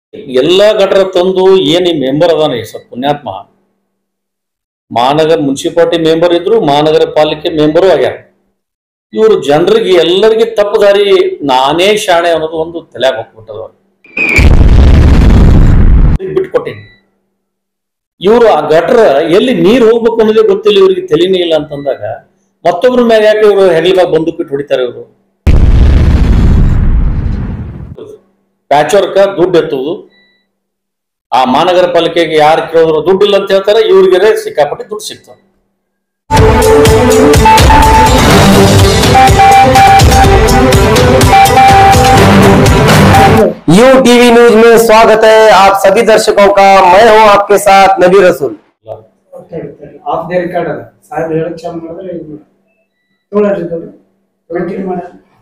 ಎಲ್ಲಾ ಗಟ್ರ ತಂದು ಏನ್ ಈ ಮೆಂಬರ್ ಅದಾನ ಈ ಸ್ವಲ್ಪ ಪುಣ್ಯಾತ್ಮ ಮಹಾನಗರ ಮುನ್ಸಿಪಾಲಿಟಿ ಮೆಂಬರ್ ಇದ್ರು ಮಹಾನಗರ ಪಾಲಿಕೆ ಮೆಂಬರು ಆಗ್ಯಾರ ಇವರು ಜನರಿಗೆ ಎಲ್ಲರಿಗೆ ತಪ್ಪು ದಾರಿ ನಾನೇ ಶಾಣೆ ಅನ್ನೋದು ಒಂದು ತಲೆಯಾಗ ಹೋಗ್ಬಿಟ್ಟದ ಬಿಟ್ಕೊಟ್ಟಿನಿ ಇವರು ಆ ಗಟ್ರ ಎಲ್ಲಿ ನೀರು ಹೋಗ್ಬೇಕು ಅನ್ನೋದೇ ಗೊತ್ತಿಲ್ಲ ಇವ್ರಿಗೆ ತಲೆನೇ ಇಲ್ಲ ಅಂತಂದಾಗ ಮತ್ತೊಬ್ರ ಮ್ಯಾಗ ಯಾಕೆ ಇವರು ಹೆಗಲಿಮ್ಯಾಗ ಬಂದೂಕ್ ಇಟ್ಟು ಹೊಡಿತಾರೆ ಇವರು ಪ್ಯಾಚ್ ವರ್ಕ ದುಡ್ಡು ಎತ್ತುವುದು ಆ ಮಹಾನಗರ ಪಾಲಿಕೆಗೆ ಯಾರು ಕೇಳಿದ್ರು ದುಡ್ಡು ಇಲ್ಲ ಅಂತ ಹೇಳ್ತಾರೆ ಇವ್ರಿಗೆ ಸಿಕ್ಕಾಪಟ್ಟೆ ದುಡ್ಡು ಸಿಗ್ತದೆ यू टीवी न्यूज में स्वागत है आप सभी दर्शकों का मैं हूं आपके साथ नबी रसूल ಆಫ್ ದ ರೆಕಾರ್ಡ್ ಅದ ಸಾಹೇಬ್ ಹೇಳಕ್ ಚಾಲು ಮಾಡಿದ್ರೆ ಇದು ಮಾಡಿ ತೊಗೊಳ್ರಿ ತೊಗೊಳ್ರಿ ಕಂಟಿನ್ಯೂ ಮಾಡ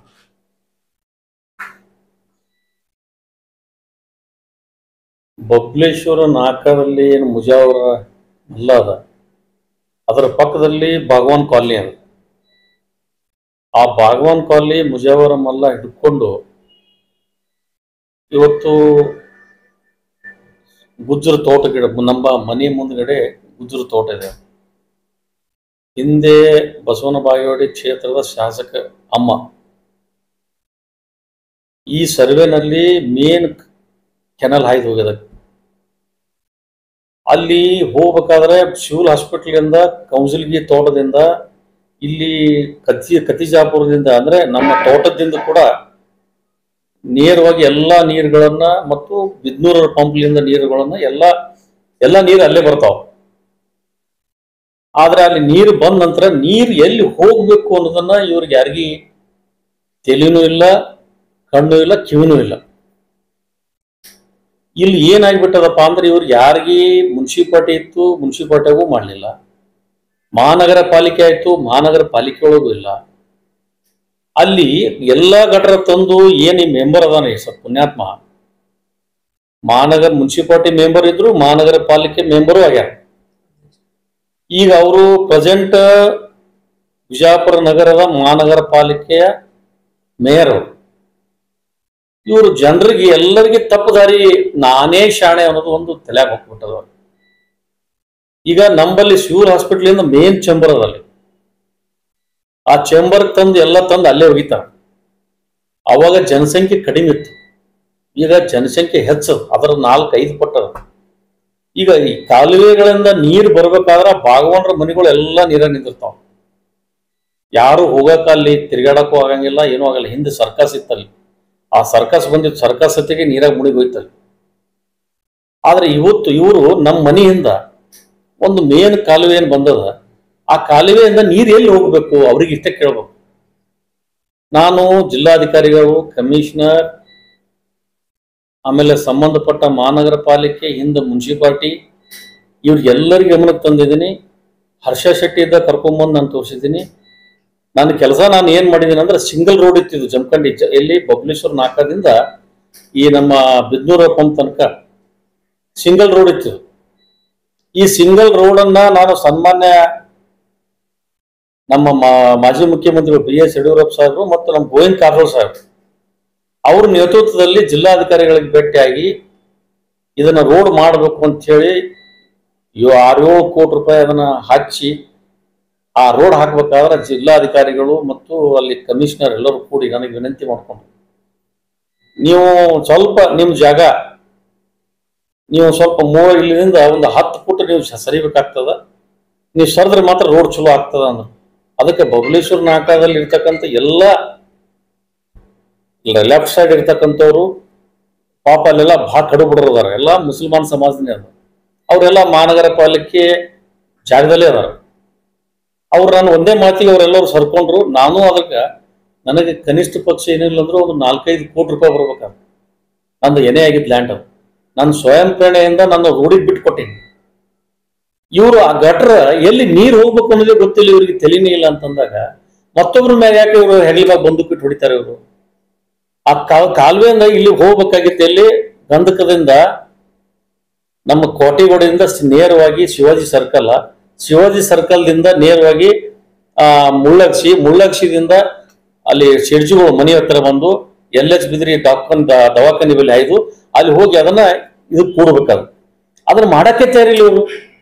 ಬಬ್ಲೇಶ್ವರ ನಾಕದಲ್ಲಿ ಏನು ಮುಜಾವರ ಅಲ್ಲ ಅದ ಅದರ ಪಕ್ಕದಲ್ಲಿ ಭಾಗವಾನ್ ಕಾಲನಿ ಅದ ಆ ಭಾಗವಾನ್ ಕಾಲನಿ ಮುಜಾವರ ಮಲ್ಲ ಹಿಡ್ಕೊಂಡು ಇವತ್ತು ಗುಜ್ರ ತೋಟ ಗಿಡ ನಮ್ಮ ಮನೆ ಮುಂದ್ಗಡೆ ಗುಜ್ರ ತೋಟ ಇದೆ ಹಿಂದೆ ಬಸವನ ಬಾಗೇವಾಡಿ ಕ್ಷೇತ್ರದ ಶಾಸಕ ಅಮ್ಮ ಈ ಸರ್ವೆನಲ್ಲಿ ಮೇನ್ ಕೆನಲ್ ಹಾಯ್ದು ಹೋಗ್ಯದ ಅಲ್ಲಿ ಹೋಗ್ಬೇಕಾದ್ರೆ ಶಿವಲ್ ಹಾಸ್ಪಿಟಲ್ನಿಂದ ಕೌನ್ಸಿಲ್ಗಿ ತೋಟದಿಂದ ಇಲ್ಲಿ ಕತಿ ಕತಿಜಾಪುರದಿಂದ ಅಂದ್ರೆ ನಮ್ಮ ತೋಟದಿಂದ ಕೂಡ ನೇರವಾಗಿ ಎಲ್ಲಾ ನೀರುಗಳನ್ನ ಮತ್ತು ಬಿದ್ನೂರ ಪಂಪ್ಲಿಂದ ನೀರುಗಳನ್ನ ಎಲ್ಲ ಎಲ್ಲ ನೀರು ಅಲ್ಲೇ ಬರ್ತಾವ ಆದ್ರೆ ಅಲ್ಲಿ ನೀರು ಬಂದ ನಂತರ ನೀರು ಎಲ್ಲಿ ಹೋಗ್ಬೇಕು ಅನ್ನೋದನ್ನ ಇವ್ರಿಗೆ ಯಾರಿಗಿ ತಲೆನೂ ಇಲ್ಲ ಕಣ್ಣು ಇಲ್ಲ ಕಿವಿನೂ ಇಲ್ಲ ಇಲ್ಲಿ ಏನಾಗ್ಬಿಟ್ಟದಪ್ಪ ಅಂದ್ರೆ ಇವ್ರು ಯಾರಿಗಿ ಮುನ್ಸಿಪಾಲ್ಟಿ ಇತ್ತು ಮುನ್ಸಿಪಾಲ್ಟಿಗೂ ಮಾಡಲಿಲ್ಲ ಮಹಾನಗರ ಪಾಲಿಕೆ ಆಯ್ತು ಮಹಾನಗರ ಪಾಲಿಕೆ ಒಳಗೂ ಇಲ್ಲ ಅಲ್ಲಿ ಎಲ್ಲಾ ಗಟ್ರ ತಂದು ಏನ್ ಈ ಮೆಂಬರ್ ಅದಾನ ಈ ಸ್ವಲ್ಪ ಪುಣ್ಯಾತ್ಮ ಮಹಾನಗರ ಮುನ್ಸಿಪಾಲ್ಟಿ ಮೆಂಬರ್ ಇದ್ರು ಮಹಾನಗರ ಪಾಲಿಕೆ ಮೆಂಬರು ಆಗ್ಯಾರ ಈಗ ಅವರು ಪ್ರೆಸೆಂಟ್ ವಿಜಯಪುರ ನಗರದ ಮಹಾನಗರ ಪಾಲಿಕೆಯ ಮೇಯರ್ ಅವರು ಇವರು ಜನರಿಗೆ ಎಲ್ಲರಿಗೆ ತಪ್ಪು ದಾರಿ ನಾನೇ ಶಾಣೆ ಅನ್ನೋದು ಒಂದು ತಲೆಯಾಗ ಹೋಗ್ಬಿಟ್ಟದ ಈಗ ನಂಬಲ್ಲಿ ಶಿವರ್ ಹಾಸ್ಪಿಟಲ್ ಮೇನ್ ಚೇಂಬರ್ ಅದಲ್ಲಿ ಆ ಚೇಂಬರ್ ತಂದು ಎಲ್ಲ ತಂದು ಅಲ್ಲೇ ಒಗಿತಾರ ಅವಾಗ ಜನಸಂಖ್ಯೆ ಕಡಿಮೆ ಇತ್ತು ಈಗ ಜನಸಂಖ್ಯೆ ಹೆಚ್ಚದ ಅದರ ನಾಲ್ಕು ಐದು ಪಟ್ಟದ ಈಗ ಈ ಕಾಲುವೆಗಳಿಂದ ನೀರು ಬರ್ಬೇಕಾದ್ರ ಭಾಗವನರ ಮನೆಗಳು ಎಲ್ಲ ನೀರ ನಿಂದಿರ್ತಾವ ಯಾರು ಹೋಗಕ್ಕ ಅಲ್ಲಿ ತಿರ್ಗಾಡಕ್ಕೂ ಆಗಂಗಿಲ್ಲ ಏನೂ ಆಗಲ್ಲ ಹಿಂದೆ ಸರ್ಕಸ್ ಇತ್ತಲ್ಲಿ ಆ ಸರ್ಕಸ್ ಬಂದಿತ್ತು ಸರ್ಕಸ್ ಹೊತ್ತಿಗೆ ನೀರಾಗ ಮುಳುಗಿ ಹೋಯ್ತಲ್ಲಿ ಆದ್ರೆ ಇವತ್ತು ಇವರು ನಮ್ಮ ಮನೆಯಿಂದ ಒಂದು ಮೇನ್ ಕಾಲುವೆ ಏನು ಬಂದದ ಆ ಕಾಲುವೆಯಿಂದ ನೀರು ಎಲ್ಲಿ ಹೋಗ್ಬೇಕು ಅವ್ರಿಗೆ ಇಷ್ಟ ಕೇಳ್ಬೇಕು ನಾನು ಜಿಲ್ಲಾಧಿಕಾರಿಗಳು ಕಮಿಷನರ್ ಆಮೇಲೆ ಸಂಬಂಧಪಟ್ಟ ಮಹಾನಗರ ಪಾಲಿಕೆ ಹಿಂದೆ ಮುನ್ಸಿಪಾಲ್ಟಿ ಇವ್ರಿಗೆಲ್ಲರಿಗೆ ಗಮನಕ್ಕೆ ತಂದಿದ್ದೀನಿ ಹರ್ಷ ಶೆಟ್ಟಿ ಇದ್ದ ಕರ್ಕೊಂಬಂದು ನಾನು ತೋರಿಸಿದ್ದೀನಿ ನನ್ನ ಕೆಲಸ ನಾನು ಏನ್ ಮಾಡಿದ್ದೀನಿ ಅಂದ್ರೆ ಸಿಂಗಲ್ ರೋಡ್ ಇತ್ತಿದ್ದು ಜಮಖಂಡಿ ಜ- ಎಲ್ಲಿ ಬಬಲೇಶ್ವರ ನಾಕದಿಂದ ಈ ನಮ್ಮ ಬಿದ್ನೂರ ಪಂಪ್ ತನಕ ಸಿಂಗಲ್ ರೋಡ್ ಇತ್ತು ಈ ಸಿಂಗಲ್ ರೋಡ್ ಅನ್ನ ನಾನು ಸನ್ಮಾನ್ಯ ನಮ್ಮ ಮಾ- ಮಾಜಿ ಮುಖ್ಯಮಂತ್ರಿಗಳು ಬಿ ಎಸ್ ಯಡಿಯೂರಪ್ಪ ಸಾಹೇಬರು ಮತ್ತು ನಮ್ಮ ಗೋವಿಂದ್ ಕಾರಜೋಳ ಸಾಹೇಬರು ಅವ್ರ ನೇತೃತ್ವದಲ್ಲಿ ಜಿಲ್ಲಾಧಿಕಾರಿಗಳಿಗೆ ಭೇಟಿಯಾಗಿ ಇದನ್ನ ರೋಡ್ ಮಾಡಬೇಕು ಅಂತ ಹೇಳಿ ಯೋ- ಆರು ಏಳು ಕೋಟಿ ರೂಪಾಯಿ ಅದನ್ನ ಹಚ್ಚಿ ಆ ರೋಡ್ ಹಾಕ್ಬೇಕಾದ್ರೆ ಜಿಲ್ಲಾಧಿಕಾರಿಗಳು ಮತ್ತು ಅಲ್ಲಿ ಕಮಿಷನರ್ ಎಲ್ಲರೂ ಕೂಡಿ ನನಗೆ ವಿನಂತಿ ಮಾಡ್ಕೊಂಡ್ರು ನೀವು ಸ್ವಲ್ಪ ನಿಮ್ಮ ಜಾಗ ನೀವು ಸ್ವಲ್ಪ ಮೂವ ಇಲ್ಲಿಂದ ಒಂದು ಹತ್ತು ಫುಟ್ ನೀವು ಸ- ಸರಿಬೇಕಾಗ್ತದ ನೀವು ಸರಿದ್ರೆ ಮಾತ್ರ ರೋಡ್ ಚಲೋ ಆಗ್ತದ ಅಂದ್ರೆ ಅದಕ್ಕೆ ಬಬಲೇಶ್ವರ ನಾಟಕದಲ್ಲಿ ಇರ್ತಕ್ಕಂಥ ಎಲ್ಲ ಲೆಫ್ಟ್ ಸೈಡ್ ಇರ್ತಕ್ಕಂಥವ್ರು ಪಾಪ ಅಲ್ಲೆಲ್ಲ ಭಾಳ ಕಡು ಬಿಡೋದಾರ ಎಲ್ಲ ಮುಸಲ್ಮಾನ್ ಸಮಾಜನೇ ಅದ ಅವರೆಲ್ಲ ಮಹಾನಗರ ಪಾಲಿಕೆ ಜಾಗದಲ್ಲೇ ಅದಾರ ಅವ್ರು ನಾನು ಒಂದೇ ಮಾತಿಗೆ ಅವರೆಲ್ಲರೂ ಸರ್ಕೊಂಡ್ರು ನಾನು ಅದಕ್ಕೆ ನನಗೆ ಕನಿಷ್ಠ ಪಕ್ಷ ಏನಿಲ್ಲ ಅಂದ್ರೆ ಒಂದು ನಾಲ್ಕೈದು ಕೋಟಿ ರೂಪಾಯಿ ಬರ್ಬೇಕಾಗ ನಂದು ಏನೇ ಆಗಿದ್ದು ಲ್ಯಾಂಡ್ ಅದು ನಾನು ಸ್ವಯಂ ಪ್ರೇರಣೆಯಿಂದ ನನ್ನ ರೂಢಿಗೆ ಬಿಟ್ಕೊಟ್ಟೀನಿ ಇವರು ಆ ಗಟ್ರ ಎಲ್ಲಿ ನೀರು ಹೋಗ್ಬೇಕು ಅನ್ನೋದೇ ಗೊತ್ತಿಲ್ಲ ಇವ್ರಿಗೆ ತಲೆನೇ ಇಲ್ಲ ಅಂತಂದಾಗ ಮತ್ತೊಬ್ರ ಮ್ಯಾಗ ಯಾಕೆ ಇವರು ಹೆಗಲಿಗೆ ಬಂದೂಕ್ ಇಟ್ಟು ಹೊಡಿತಾರೆ ಇವರು ಆ ಕಾ- ಕಾಲುವೆಯಿಂದ ಇಲ್ಲಿ ಹೋಗ್ಬೇಕಾಗಿತ್ತು ಎಲ್ಲಿ ಗಂಧಕದಿಂದ ನಮ್ಮ ಕೋಟೆಗೋಡಿಯಿಂದ ಸ್- ನೇರವಾಗಿ ಶಿವಾಜಿ ಸರ್ಕಲ್ ಶಿವಾಜಿ ಸರ್ಕಲ್ ದಿಂದ ನೇರವಾಗಿ ಆ ಮುಳ್ಳಕ್ಷಿ ಮುಳ್ಳಕ್ಷಿದಿಂದ ಅಲ್ಲಿ ಶಿರ್ಜಿಗಳು ಮನೆ ಹತ್ರ ಬಂದು ಎಲ್ ಎಚ್ ಬಿದ್ರಿ ಡಾಕ್ಟರ್ ದವಾಖಾನೆ ಬಳಿ ಆಯ್ದು ಅಲ್ಲಿ ಹೋಗಿ ಅದನ್ನ ಇದು ಕೂಡ್ಬೇಕದು ಅದನ್ನ ಮಾಡಕ್ಕೆ ತಯಾರಿಲ್ಲ ಇವರು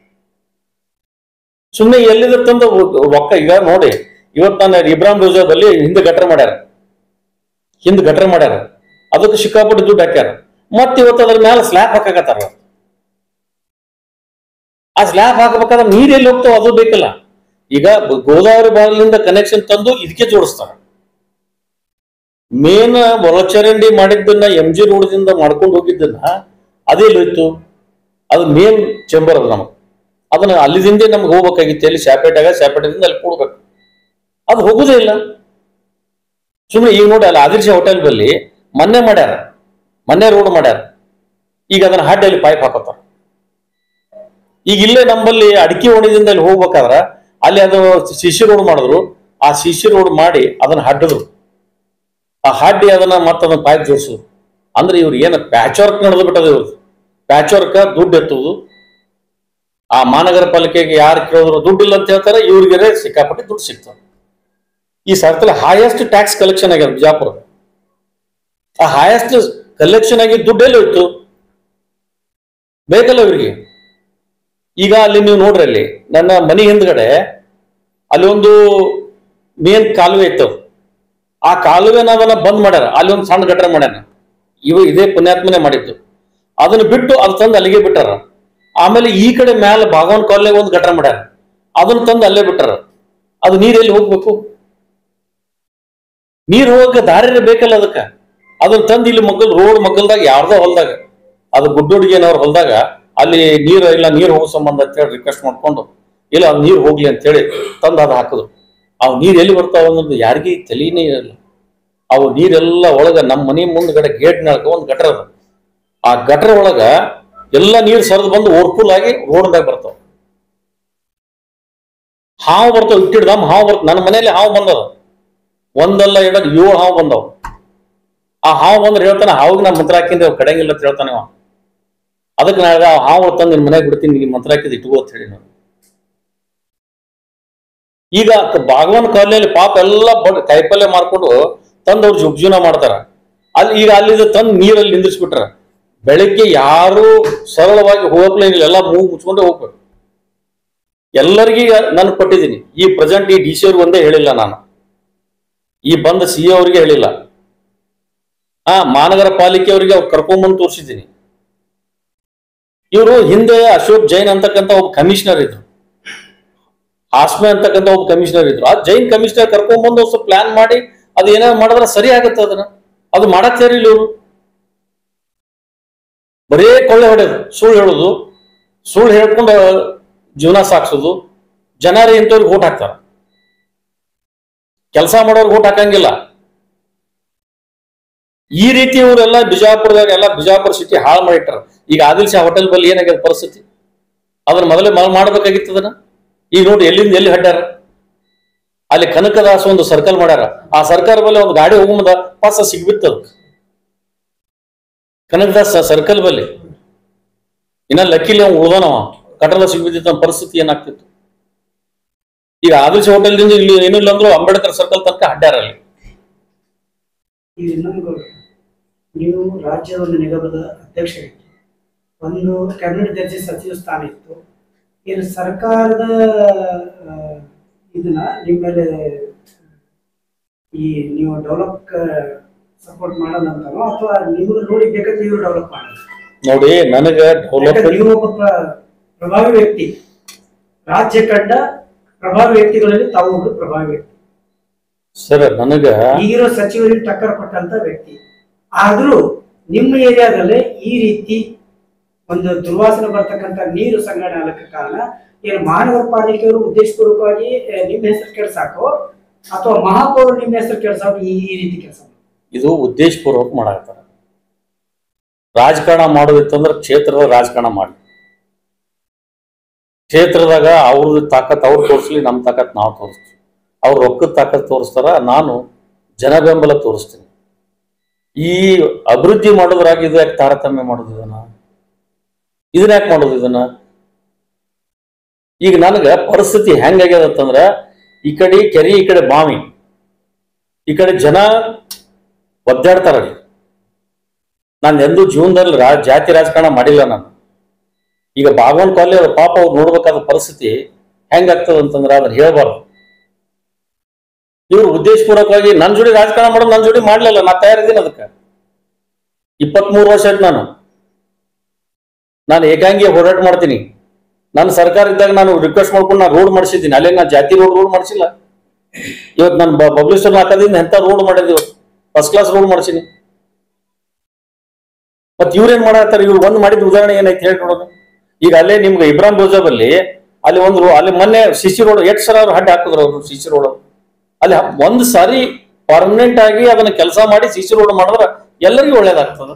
ಸುಮ್ಮನೆ ಎಲ್ಲಿದ ತಂದು ರೊಕ್ಕ ಈಗ ನೋಡಿ ಇವತ್ತು ನಾನು ಇಬ್ರಾಹಿಂ ರೋಜಾ ಬಲ್ಲಿ ಹಿಂದೆ ಗಟ್ರ ಮಾಡ್ಯಾರ ಹಿಂದೆ ಗಟ್ರ ಮಾಡ್ಯಾರ ಅದಕ್ಕೆ ಸಿಕ್ಕಾಪಟ್ಟೆ ದುಡ್ಡು ಹಾಕ್ಯಾರ ಮತ್ತೆ ಇವತ್ತು ಅದ್ರ ಮೇಲೆ ಸ್ಲ್ಯಾಬ್ ಹಾಕಾಕತ್ತಾರ ಆ ಸ್ಲ್ಯಾಬ್ ಹಾಕಬೇಕಾದ್ರೆ ನೀರ್ ಎಲ್ಲಿ ಹೋಗ್ತಾವ ಅದು ಬೇಕಲ್ಲ ಈಗ ಬ- ಗೋದಾವರಿ ಬಾಗಿಲಿಂದ ಕನೆಕ್ಷನ್ ತಂದು ಇದಕ್ಕೆ ಜೋಡಿಸ್ತಾರ ಮೇನ್ ಒಳಚರಂಡಿ ಮಾಡಿದ್ದನ್ನ ಎಂ ಜಿ ರೋಡ್ದಿಂದ ಮಾಡ್ಕೊಂಡು ಹೋಗಿದ್ದನ್ನ ಅದೇ ಹೋಯ್ತು ಅದು ಮೇನ್ ಚೇಂಬರ್ ಅದು ನಮಗೆ ಅದನ್ನ ಅಲ್ಲಿದಿಂದ ನಮ್ಗೆ ಹೋಗ್ಬೇಕಾಗಿತ್ತು ಎಲ್ಲಿ ಶಾಪೇಟಾಗ ಶಾಪೇಟದಿಂದ ಅಲ್ಲಿ ಕೊಡ್ಬೇಕು ಅದು ಹೋಗುದೇ ಇಲ್ಲ ಸುಮ್ಮನೆ ಈಗ ನೋಡಿ ಅಲ್ಲಿ ಆದಿರ್ಶ ಹೋಟೆಲ್ ಬಲ್ಲಿ ಮೊನ್ನೆ ಮಾಡ್ಯಾರ ಮೊನ್ನೆ ರೋಡ್ ಮಾಡ್ಯಾರ ಈಗ ಅದನ್ನ ಹಾಡ್ಡಲ್ಲಿ ಪೈಪ್ ಹಾಕೋತಾರ ಈಗ ಇಲ್ಲೇ ನಮ್ಮಲ್ಲಿ ಅಡಿಕೆ ಓಣಿದಿಂದ ಅಲ್ಲಿ ಹೋಗ್ಬೇಕಾದ್ರ ಅಲ್ಲಿ ಅದು ಶಿಶಿ ರೋಡ್ ಮಾಡಿದ್ರು ಆ ಶಿಶಿ ರೋಡ್ ಮಾಡಿ ಅದನ್ನ ಹಡ್ಡಿದ್ರು ಆ ಹಡ್ಡಿ ಅದನ್ನ ಮತ್ತೆ ಅದನ್ನ ಪೈಪ್ ಜೋಡಿಸಿದ್ರು ಅಂದ್ರೆ ಇವ್ರು ಏನು ಪ್ಯಾಚ್ ವರ್ಕ್ ನಡೆದು ಬಿಟ್ಟದ ಇವ್ರದ್ದು ಪ್ಯಾಚ್ ವರ್ಕ್ ದುಡ್ಡು ಎತ್ತುವುದು ಆ ಮಹಾನಗರ ಪಾಲಿಕೆಗೆ ಯಾರು ಕೇಳಿದ್ರು ದುಡ್ಡು ಇಲ್ಲ ಅಂತ ಹೇಳ್ತಾರೆ ಇವ್ರಿಗೆ ಸಿಕ್ಕಾಪಟ್ಟೆ ದುಡ್ಡು ಸಿಗ್ತದೆ ಈ ಸರ್ಕಲ್ ಹೈಯೆಸ್ಟ್ ಟ್ಯಾಕ್ಸ್ ಕಲೆಕ್ಷನ್ ಆಗ್ಯದ ಬಿಜಾಪುರ ಆ ಹೈಯೆಸ್ಟ್ ಕಲೆಕ್ಷನ್ ಆಗಿ ದುಡ್ಡು ಎಲ್ಲಿ ಹೋಯ್ತು ಬೇಕಲ್ಲ ಇವ್ರಿಗೆ ಈಗ ಅಲ್ಲಿ ನೀವು ನೋಡ್ರಿ ಅಲ್ಲಿ ನನ್ನ ಮನೆ ಹಿಂದ್ಗಡೆ ಅಲ್ಲಿ ಒಂದು ಮೇನ್ ಕಾಲುವೆ ಇತ್ತು ಆ ಕಾಲುವೆನ ಅದನ್ನ ಬಂದ್ ಮಾಡ್ಯಾರ ಅಲ್ಲಿ ಒಂದು ಸಣ್ಣ ಗಟ್ರ ಮಾಡ್ಯಾನ ಇವ ಇದೇ ಪುಣ್ಯಾತ್ಮನೆ ಮಾಡಿದ್ದು ಅದನ್ನ ಬಿಟ್ಟು ಅದು ತಂದು ಅಲ್ಲಿಗೆ ಬಿಟ್ಟಾರ ಆಮೇಲೆ ಈ ಕಡೆ ಮ್ಯಾಲ ಬಾಗವನ್ ಕಾಲೋನಿಗೆ ಒಂದು ಗಟ್ರ ಮಾಡ್ಯಾರ ಅದನ್ನ ತಂದು ಅಲ್ಲೇ ಬಿಟ್ಟಾರ ಅದು ನೀರ್ ಎಲ್ಲಿ ಹೋಗ್ಬೇಕು ನೀರ್ ಹೋಗಕ್ಕೆ ದಾರಿ ಬೇಕಲ್ಲ ಅದಕ್ಕ ಅದನ್ನ ತಂದು ಇಲ್ಲಿ ಮಗ್ಗಲ್ ರೋಡ್ ಮಗ್ಗಲ್ದಾಗ ಯಾರ್ದೋ ಹೊಲ್ದಾಗ ಅದು ಗುಡ್ಡೋಡಿಗೆನವ್ರ ಹೊಲ್ದಾಗ ಅಲ್ಲಿ ನೀರು ಇಲ್ಲ ನೀರು ಹೋಗೋ ಸಂಬಂಧ ಅಂತ ಹೇಳಿ ರಿಕ್ವೆಸ್ಟ್ ಮಾಡ್ಕೊಂಡು ಇಲ್ಲ ಅದು ನೀರು ಹೋಗ್ಲಿ ಅಂತ ಹೇಳಿ ತಂದು ಅದು ಹಾಕಿದ್ರು ಅವು ನೀರು ಎಲ್ಲಿ ಬರ್ತಾವ ಅನ್ನೋದು ಯಾರಿಗೂ ತಲೆನೇ ಇರಲ್ಲ ಅವು ನೀರೆಲ್ಲ ಒಳಗ ನಮ್ಮ ಮನೆ ಮುಂದ್ಗಡೆ ಗೇಟ್ ನಾಲ್ಕ ಒಂದು ಗಟ್ರ ಅದ ಆ ಗಟ್ರ ಒಳಗ ಎಲ್ಲ ನೀರು ಸರಿದು ಬಂದು ಓರ್ಫುಲ್ ಆಗಿ ರೋಡ್ದಾಗ ಬರ್ತಾವ ಹಾವು ಬರ್ತಾವ ಇಟ್ಟಿಡ್ದಮ್ ಹಾವು ಬರ್ತಾವ ನನ್ನ ಮನೆಯಲ್ಲಿ ಹಾವು ಬಂದದ ಒಂದಲ್ಲ ಎರಡಲ್ಲ ಏಳು ಹಾವು ಬಂದವ ಆ ಹಾವು ಬಂದ್ರೆ ಹೇಳ್ತಾನೆ ಹಾವಿಗೆ ನಾ ಮಂತ್ರ ಹಾಕಿಂದೆ ಅವ್ ಕಡೆಗಿಲ್ಲ ಅಂತ ಹೇಳ್ತಾನೆ ಅವ ಅದಕ್ಕೆ ನಾ ಹೇಳ್ದೆ, ಆ ಹಾವು ತಂದು ನಿನ್ ಮನೆಗೆ ಬಿಡ್ತೀನಿ ನಿನ್ ಮಂತ್ರ ಹಾಕಿದ್ ಇಟ್ಕೋ ಅಂತ ಹೇಳಿ ನಾನು ಈಗ ಬಾಗವನ್ ಕಾಲನಿಯಲ್ಲಿ ಪಾಪ ಎಲ್ಲ ಬಡ್ ಕಾಯಿಪಲ್ಯ ಮಾರ್ಕೊಂಡು ತಂದು ಅವ್ರು ಜುಗ್ ಜೀವನ ಮಾಡ್ತಾರ ಅಲ್ಲಿ ಈಗ ಅಲ್ಲಿಂದ ತಂದು ನೀರಲ್ಲಿ ನಿಂದಿರ್ಸ್ಬಿಟ್ರ ಬೆಳಿಗ್ಗೆ ಯಾರು ಸರಳವಾಗಿ ಹೋಗ್ಲೇ ಇಲ್ಲ ಎಲ್ಲ ಮೂಗು ಮುಚ್ಕೊಂಡೇ ಹೋಗ್ಬೇಕು ಎಲ್ಲರಿಗೂ ನಾನು ಕೊಟ್ಟಿದ್ದೀನಿ ಈ ಪ್ರೆಸೆಂಟ್ ಈ ಡಿ ಸಿ ಅವ್ರಿಗೆ ಒಂದೇ ಹೇಳಿಲ್ಲ ನಾನು ಈ ಬಂದ ಸಿ ಅವರಿಗೆ ಹೇಳಿಲ್ಲ ಆ ಮಹಾನಗರ ಪಾಲಿಕೆ ಅವರಿಗೆ ಅವ್ರು ಕರ್ಕೊಂಡ್ಬಂದು ತೋರಿಸಿದ್ದೀನಿ ಇವರು ಹಿಂದೆ ಅಶೋಕ್ ಜೈನ್ ಅಂತಕ್ಕಂಥ ಒಬ್ಬ ಕಮಿಷನರ್ ಇದ್ರು ಹಾಸ್ಮೆ ಅಂತಕ್ಕಂಥ ಒಬ್ಬ ಕಮಿಷನರ್ ಇದ್ರು ಆ ಜೈನ್ ಕಮಿಷನರ್ ಕರ್ಕೊಂಡ್ಬಂದು ಒಂದು ಸ್ವಲ್ಪ ಪ್ಲಾನ್ ಮಾಡಿ ಅದು ಏನಾದ್ರು ಮಾಡಿದ್ರೆ ಸರಿ ಆಗುತ್ತೆ ಅದನ್ನ ಅದು ಮಾಡಕ್ ತಯಾರಿಲ್ಲ ಇವರು ಬರೇ ಕೊಳ್ಳೆ ಹೊಡೆಯೋದು ಸುಳ್ಳು ಹೇಳೋದು ಸುಳ್ಳು ಹೇಳ್ಕೊಂಡು ಜೀವನ ಸಾಗಿಸೋದು ಜನರು ಇಂಥವ್ರಿಗೆ ಓಟ್ ಹಾಕ್ತಾರ ಕೆಲಸ ಮಾಡೋರ್ಗೆ ಓಟ್ ಹಾಕಂಗಿಲ್ಲ ಈ ರೀತಿ ಇವರೆಲ್ಲ ಬಿಜಾಪುರದಾಗ ಎಲ್ಲ ಬಿಜಾಪುರ ಸಿಟಿ ಹಾಳು ಮಾಡಿಟ್ಟಾರ ಈಗ ಆದಿಲ್ ಶಾ ಹೋಟೆಲ್ ಬಲ್ಲಿ ಏನಾಗ್ಯದ ಪರಿಸ್ಥಿತಿ ಅದನ್ನ ಮೊದಲೇ ಮ- ಮಾಡ್ಬೇಕಾಗಿತ್ತು ಅದನ್ನ ಈಗ ನೋಡಿ ಎಲ್ಲಿಂದ ಎಲ್ಲಿ ಹಡ್ಡ್ಯಾರ ಅಲ್ಲಿ ಕನಕದಾಸ ಒಂದು ಸರ್ಕಲ್ ಮಾಡ್ಯಾರ ಆ ಸರ್ಕಲ್ ಬಲ್ಲಿ ಒಂದು ಗಾಡಿ ಹೋಗುಮದ ಪಾಸ ಸಿಗ್ಬಿತ್ತದು ಕನಕದಾಸ ಸರ್ಕಲ್ ಬಲ್ಲಿ ಇನ್ನ ಲಕ್ಕಿಲಿ ಅವ್ನು ಉಳ್ದನವ ಕಟಲ ಸಿಗ್ಬಿದ್ದಿತ್ತ ಅವ್ನ್ ಪರಿಸ್ಥಿತಿ ಏನಾಗ್ತಿತ್ತು ಈಗ ಆದಿಲ್ ಶಾ ಹೋಟೆಲ್ದಿಂದ ಇಲ್ಲಿ ಏನಿಲ್ಲ ಅಂದ್ರೂ ಅಂಬೇಡ್ಕರ್ ಸರ್ಕಲ್ ತನಕ ಹಡ್ಡ್ಯಾರ ಅಲ್ಲಿ ಈಗ ಇನ್ನೊಂದು ಗೌಡ್ರೆ, ನೀವು ರಾಜ್ಯದ ಒಂದು ನಿಗಮದ ಅಧ್ಯಕ್ಷರಿತ್ತು ಒಂದು ಕ್ಯಾಬಿನೆಟ್ ದರ್ಜೆ ಸಚಿವ ಸ್ಥಾನ ಇತ್ತು ಏನು ಸರ್ಕಾರದ ಆ, ಇದನ್ನ ನಿಮ್ಮ ಮೇಲೆ ಈ ನೀವು ಡೆವಲಪ್ ಸಪೋರ್ಟ್ ಮಾಡೋದಂತಾನೋ ಅಥವಾ ನಿಮ್ಗೆ ನೋಡಿ ಬೇಕಾದ್ರೆ ನೀವು ಡೆವಲಪ್ ಮಾಡೋದು ನೋಡಿ ನನಗ ಯಾಕಂದ್ರೆ ಡೆವಲಪ್ಮೆಂಟ್ ನೀವು ಒಬ್ಬ ಪ್ರ- ಪ್ರಭಾವಿ ವ್ಯಕ್ತಿ ರಾಜ್ಯ ಕಂಡ ಪ್ರಭಾವಿ ವ್ಯಕ್ತಿಗಳಲ್ಲಿ ತಾವು ಒಬ್ರು ಪ್ರಭಾವಿ ವ್ಯಕ್ತಿ ಸರ್ ನನಗ ಈಗಿರೋ ಸಚಿವರಿಗೆ ಟಕ್ಕರ್ ಕೊಟ್ಟಂತ ವ್ಯಕ್ತಿ ಆದ್ರೂ ನಿಮ್ಮ ಏರಿಯಾದಲ್ಲಿ ಈ ರೀತಿ ಒಂದು ದುರ್ವಾಸನೆ ಬರ್ತಕ್ಕಂಥ ನೀರು ಸಂಗ್ರಹಣೆ ಆಗಲಿಕ್ಕೆ ಕಾರಣ ಏನು ಮಹಾನಗರ ಪಾಲಿಕೆಯವರು ಉದ್ದೇಶಪೂರ್ವಕವಾಗಿ ಆ, ನಿಮ್ಮ ಹೆಸರು ಕೆಡ್ಸಾಕೋ ಅಥವಾ ಮಹಾಪೌರರು ನಿಮ್ಮ ಹೆಸರು ಕೆಡ್ಸಾಕೋ ಈ ಈ ರೀತಿ ಕೆಲಸ ಇದು ಉದ್ದೇಶಪೂರ್ವಕ ಮಾಡಾಕತ್ತಾರ ರಾಜಕಾರಣ ಮಾಡೋದಿತ್ತಂದ್ರೆ ಕ್ಷೇತ್ರದ ರಾಜಕಾರಣ ಮಾಡಿ ಕ್ಷೇತ್ರದಾಗ ಅವ್ರದ್ದು ತಾಕತ್ ಅವ್ರು ತೋರಿಸ್ಲಿ ನಮ್ಮ ತಾಕತ್ ನಾವು ತೋರಿಸ್ತೀವಿ ಅವ್ರ ರೊಕ್ಕದ ತಾಕತ್ ತೋರಿಸ್ತಾರ ನಾನು ಜನ ಬೆಂಬಲ ತೋರಿಸ್ತೀನಿ ಈ ಅಭಿವೃದ್ಧಿ ಮಾಡೋದ್ರಾಗ ಇದು ಯಾಕೆ ತಾರತಮ್ಯ ಮಾಡೋದು ಇದನ್ನ ಇದನ್ನ ಯಾಕೆ ಮಾಡೋದು ಇದನ್ನ ಈಗ ನನಗ ಪರಿಸ್ಥಿತಿ ಹೆಂಗಾಗ್ಯದ ಅಂತಂದ್ರ ಈ ಕಡೆ ಕೆರೆ ಈ ಕಡೆ ಬಾವಿ ಈ ಕಡೆ ಜನ ಒದ್ದಾಡ್ತಾರಲ್ಲಿ ನಾನು ಎಂದೂ ಜೀವನದಲ್ಲಿ ರಾ ಜಾತಿ ರಾಜಕಾರಣ ಮಾಡಿಲ್ಲ ನಾನು ಈಗ ಬಾಗವನ್ ಕಾಲೇ ಅವ್ರ ಪಾಪ ಅವ್ರು ನೋಡ್ಬೇಕಾದ ಪರಿಸ್ಥಿತಿ ಹೆಂಗಾಗ್ತದ ಅಂತಂದ್ರೆ ಅದನ್ನ ಹೇಳ್ಬಾರ್ದು ಇವ್ರು ಉದ್ದೇಶಪೂರ್ವಕವಾಗಿ ನನ್ನ ಜೋಡಿ ರಾಜಕಾರಣ ಮಾಡೋದು ನನ್ನ ಜೋಡಿ ಮಾಡ್ಲಿಲ್ಲ ನಾ ತಯಾರಿದ್ದೀನಿ ಅದಕ್ಕೆ ಇಪ್ಪತ್ಮೂರು ವರ್ಷ ಆಯ್ತು ನಾನು ನಾನು ಏಕಾಂಗಿ ಹೋರಾಟ ಮಾಡ್ತೀನಿ ನಾನು ಸರ್ಕಾರ ಇದ್ದಾಗ ನಾನು ರಿಕ್ವೆಸ್ಟ್ ಮಾಡ್ಕೊಂಡು ನಾನು ರೋಡ್ ಮಾಡಿಸಿದ್ದೀನಿ ಅಲ್ಲೇ ನಾನು ಜಾತಿ ರೋಡ್ ರೋಡ್ ಮಾಡಿಸಿಲ್ಲ ಇವತ್ತು ನಾನು ಬಬ್ಲೇಶ್ವರ ನಾಲ್ಕದಿಂದ ಎಂತ ರೋಡ್ ಮಾಡಿದ್ವಿ ಫಸ್ಟ್ ಕ್ಲಾಸ್ ರೋಡ್ ಮಾಡಿಸಿನಿ ಮತ್ ಇವ್ರೇನ್ ಮಾಡತ್ತಾರ ಇವ್ರು ಒಂದ್ ಮಾಡಿದ ಉದಾಹರಣೆ ಏನೈತೆ ಹೇಳಿ ನೋಡೋದು ಈಗ ಅಲ್ಲೇ ನಿಮ್ಗೆ ಇಬ್ರಾಹಿಂ ಬೋಜಾಬ್ ಅಲ್ಲಿ ಅಲ್ಲಿ ಒಂದು ರೋ- ಅಲ್ಲಿ ಮೊನ್ನೆ ಸಿಸಿ ರೋಡ್ ಎಷ್ಟು ಸಲ ಅವ್ರು ಹಡ್ಡ ಹಾಕಿದ್ರು ಅವರು ಸಿಸಿ ರೋಡ್ ಅಲ್ಲಿ ಹ- ಒಂದ್ ಸಾರಿ ಪರ್ಮನೆಂಟ್ ಆಗಿ ಅದನ್ನ ಕೆಲಸ ಮಾಡಿ ಸಿಸಿ ರೋಡ್ ಮಾಡಿದ್ರೆ ಎಲ್ಲರಿಗೂ ಒಳ್ಳೇದಾಗ್ತದ